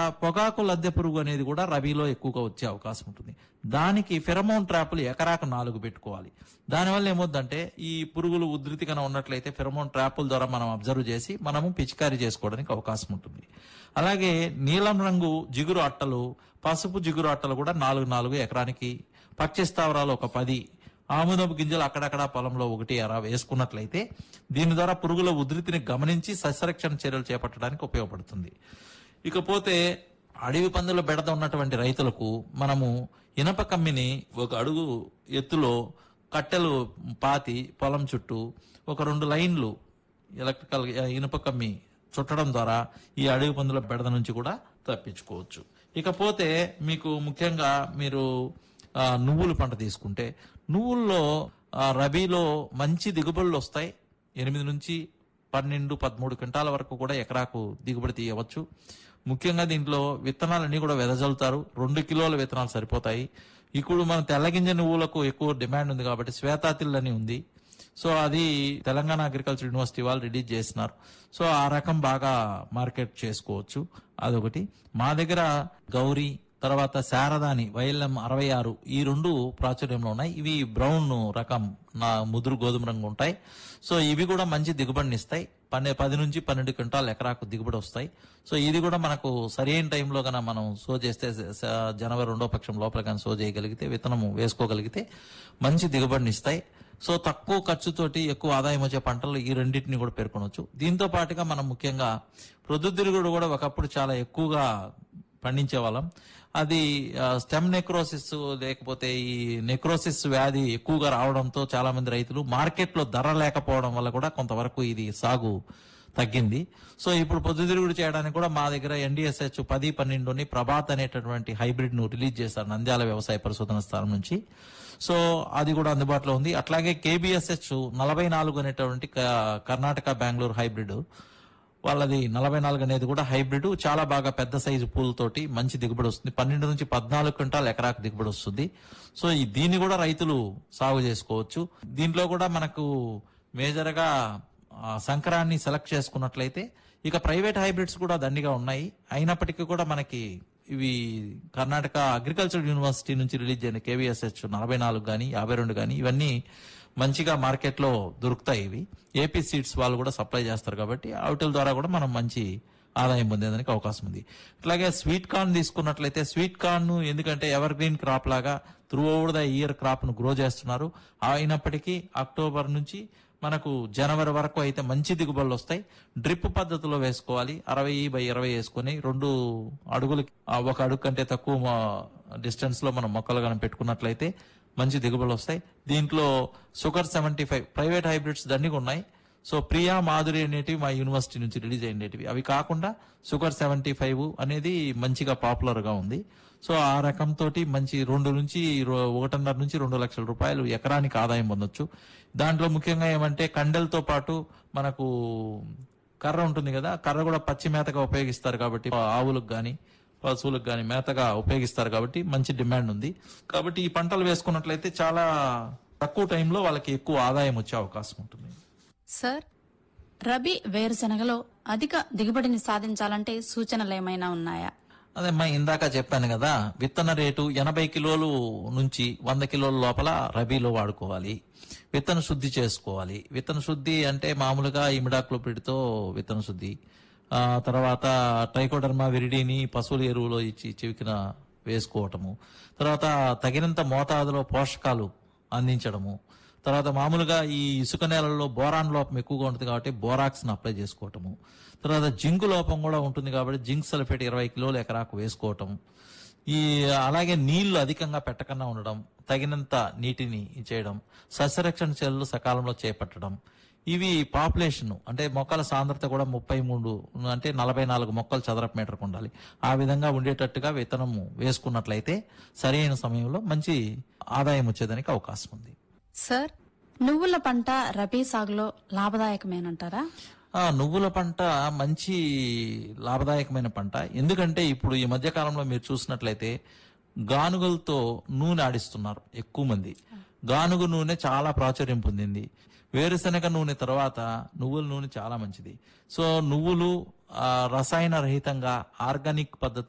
పొగాకు లద్దె పురుగు అనేది కూడా రబీలో ఎక్కువగా వచ్చే అవకాశం ఉంటుంది దానికి ఫెరమోన్ ట్రాప్లు ఎకరాకు నాలుగు పెట్టుకోవాలి దానివల్ల ఏమవుద్దంటే ఈ పురుగులు ఉధృతిగా ఉన్నట్లయితే ఫెరమోన్ ట్రాపుల ద్వారా మనం అబ్జర్వ్ చేసి మనము పిచికారీ చేసుకోవడానికి అవకాశం ఉంటుంది అలాగే నీలం రంగు జిగురు అట్టలు పసుపు జిగురు అట్టలు కూడా నాలుగు నాలుగు ఎకరానికి పక్షి స్థావరాలు ఒక పది ఆముదపు గింజలు అక్కడక్కడ పొలంలో ఒకటి అరా వేసుకున్నట్లయితే దీని ద్వారా పురుగుల ఉధృతిని గమనించి సస్యరక్షణ చర్యలు చేపట్టడానికి ఉపయోగపడుతుంది ఇకపోతే అడవి పందుల బెడద ఉన్నటువంటి రైతులకు మనము ఇనప కమ్మిని ఒక అడుగు ఎత్తులో కట్టెలు పాతి పొలం చుట్టూ ఒక రెండు లైన్లు ఎలక్ట్రికల్ ఇనుప కమ్మి చుట్టడం ద్వారా ఈ అడవి పందుల బెడద నుంచి కూడా తప్పించుకోవచ్చు ఇకపోతే మీకు ముఖ్యంగా మీరు ఆ, నువ్వులు పంట తీసుకుంటే నువ్వుల్లో ఆ, రబీలో మంచి దిగుబడులు వస్తాయి ఎనిమిది నుంచి పన్నెండు పదమూడు క్వింటాల వరకు కూడా ఎకరాకు దిగుబడి తీయవచ్చు ముఖ్యంగా దీంట్లో విత్తనాలన్నీ కూడా వెదజల్లుతారు రెండు కిలోల విత్తనాలు సరిపోతాయి ఇప్పుడు మన తెల్లగింజ నువ్వులకు ఎక్కువ డిమాండ్ ఉంది కాబట్టి శ్వేతాతిల్ అని ఉంది సో అది తెలంగాణ అగ్రికల్చర్ యూనివర్సిటీ వాళ్ళు రిలీజ్ చేసినారు సో ఆ రకం బాగా మార్కెట్ చేసుకోవచ్చు అదొకటి మా దగ్గర గౌరీ తర్వాత శారదాని వైఎల్ఎం అరవై ఆరు ఈ రెండు ప్రాచుర్యంలో ఉన్నాయి ఇవి బ్రౌన్ రకం నా ముదురు గోధుమ రంగు ఉంటాయి సో ఇవి కూడా మంచి దిగుబడిని ఇస్తాయి పన్నె పది నుంచి పన్నెండు క్వింటాల్ ఎకరాకు దిగుబడి వస్తాయి సో ఇది కూడా మనకు సరైన టైంలో కనుక మనం సో చేస్తే స- స- జనవరి రెండో పక్షం లోపల కానీ సో చేయగలిగితే విత్తనము వేసుకోగలిగితే మంచి దిగుబడిని ఇస్తాయి సో తక్కువ ఖర్చుతోటి ఎక్కువ ఆదాయం వచ్చే పంటలు ఈ రెండింటిని కూడా పేర్కొనవచ్చు దీంతో పాటుగా మనం ముఖ్యంగా ప్రొద్దుతిరుగుడు కూడా ఒకప్పుడు చాలా ఎక్కువగా పండించే వాళ్ళం అది స్టెమ్ నెక్రోసిస్ లేకపోతే ఈ నెక్రోసిస్ వ్యాధి ఎక్కువగా రావడంతో చాలా మంది రైతులు మార్కెట్లో ధర లేకపోవడం వల్ల కూడా కొంతవరకు ఇది సాగు తగ్గింది సో ఇప్పుడు పొద్దుతిరుగుడు చేయడానికి కూడా మా దగ్గర ఎన్డీఎస్హెచ్ పది పన్నెండుని ప్రభాత్ అనేటటువంటి హైబ్రిడ్ ను రిలీజ్ చేశారు నంద్యాల వ్యవసాయ పరిశోధన స్థానం నుంచి సో అది కూడా అందుబాటులో ఉంది అట్లాగే కేబిఎస్హెచ్ నలభై నాలుగు అనేటువంటి క- కర్ణాటక బెంగళూరు హైబ్రిడ్ వాళ్ళది నలభై నాలుగు అనేది కూడా హైబ్రిడ్ చాలా బాగా పెద్ద సైజు పూలతోటి మంచి దిగుబడి వస్తుంది పన్నెండు నుంచి పద్నాలుగు క్వింటాల్ ఎకరాకు దిగుబడి వస్తుంది సో ఈ దీన్ని కూడా రైతులు సాగు చేసుకోవచ్చు దీంట్లో కూడా మనకు మేజర్ గా ఆ, సంకరాన్ని సెలెక్ట్ చేసుకున్నట్లయితే ఇక ప్రైవేట్ హైబ్రిడ్స్ కూడా దండిగా ఉన్నాయి అయినప్పటికీ కూడా మనకి ఇవి కర్ణాటక అగ్రికల్చర్ యూనివర్సిటీ నుంచి రిలీజ్ అయిన కేవీఎస్హెచ్ నలభై నాలుగు కానీ యాభై రెండు కానీ ఇవన్నీ మంచిగా మార్కెట్లో దొరుకుతాయి ఇవి ఏపీ సీడ్స్ వాళ్ళు కూడా సప్లై చేస్తారు కాబట్టి వాటి ద్వారా కూడా మనం మంచి ఆదాయం పొందేదానికి అవకాశం ఉంది అట్లాగే స్వీట్ కార్న్ తీసుకున్నట్లయితే స్వీట్ కార్న్ ఎందుకంటే ఎవర్ గ్రీన్ క్రాప్ లాగా through over the year crop ను గ్రో చేస్తున్నారు అయినప్పటికీ అక్టోబర్ నుంచి మనకు జనవరి వరకు అయితే మంచి దిగుబడులు వస్తాయి డ్రిప్ పద్ధతిలో వేసుకోవాలి అరవై బై ఇరవై వేసుకొని రెండు అడుగులు ఒక అడుగు కంటే తక్కువ డిస్టెన్స్ లో మనం మొక్కలు కనుక పెట్టుకున్నట్లయితే మంచి దిగుబడులు వస్తాయి దీంట్లో sugar seventy five private hybrids దండిగా ఉన్నాయి సో ప్రియా మాధురి అనేటివి మా యూనివర్సిటీ నుంచి రిలీజ్ అయినటివి అవి కాకుండా షుగర్ సెవెంటీ ఫైవ్ అనేది మంచిగా పాపులర్ గా ఉంది సో ఆ రకంతో మంచి రెండు నుంచి రో- ఒకటిన్నర నుంచి రెండు లక్షల రూపాయలు ఎకరానికి ఆదాయం పొందొచ్చు దాంట్లో ముఖ్యంగా ఏమంటే కండెలతో పాటు మనకు కర్ర ఉంటుంది కదా కర్ర కూడా పచ్చి మేతగా ఉపయోగిస్తారు కాబట్టి ఆవులకు గాని పశువులకు గాని మేతగా ఉపయోగిస్తారు కాబట్టి మంచి డిమాండ్ ఉంది కాబట్టి ఈ పంటలు వేసుకున్నట్లయితే చాలా తక్కువ టైంలో వాళ్ళకి ఎక్కువ ఆదాయం వచ్చే అవకాశం ఉంటుంది సార్ రబీ వేరుశనగలో అధిక దిగుబడిని సాధించాలంటే సూచనలు ఏమైనా ఉన్నాయా అదే మా ఇందాక చెప్పాను కదా విత్తన రేటు ఎనభై కిలోలు నుంచి వంద కిలోల లోపల రబీలో వాడుకోవాలి విత్తన శుద్ధి చేసుకోవాలి విత్తన శుద్ధి అంటే మామూలుగా ఇమిడాక్లోపిడ్తో విత్తన శుద్ధి ఆ తర్వాత ట్రైకోడర్మా విరిడిని పశువుల ఎరువులో ఇచ్చి చివికిన వేసుకోవటము తర్వాత తగినంత మోతాదులో పోషకాలు అందించడము తర్వాత మామూలుగా ఈ ఇసుక నేలల్లో బోరాన్ లోపం ఎక్కువగా ఉంటుంది కాబట్టి బోరాక్స్ అప్లై చేసుకోవటము తర్వాత జింక్ లోపం కూడా ఉంటుంది కాబట్టి జింక్ సల్ఫేట్ ఇరవై కిలోలు ఎకరాకు వేసుకోవటం ఈ అలాగే నీళ్లు అధికంగా పెట్టకుండా ఉండడం తగినంత నీటిని చేయడం సస్యరక్షణ చర్యలు సకాలంలో చేపట్టడం ఇవి పాపులేషన్ అంటే మొక్కల సాంద్రత కూడా ముప్పై మూడు అంటే నలభై నాలుగు మొక్కలు చదరపు మీటర్కు ఉండాలి ఆ విధంగా ఉండేటట్టుగా విత్తనము వేసుకున్నట్లయితే సరైన సమయంలో మంచి ఆదాయం వచ్చేదానికి అవకాశం ఉంది సార్ నువ్వుల పంట రబీ సాగులో లాభదాయకమేనంటారా ఆ నువ్వుల పంట మంచి లాభదాయకమైన పంట ఎందుకంటే ఇప్పుడు ఈ మధ్య కాలంలో మీరు చూసినట్లయితే గానుగలతో నూనె ఆడిస్తున్నారు ఎక్కువ మంది గానుగ నూనె చాలా ప్రాచుర్యం పొందింది వేరుశనగ నూనె తర్వాత నువ్వుల నూనె చాలా మంచిది సో నువ్వులు ఆ, రసాయన రహితంగా ఆర్గానిక్ పద్ధతి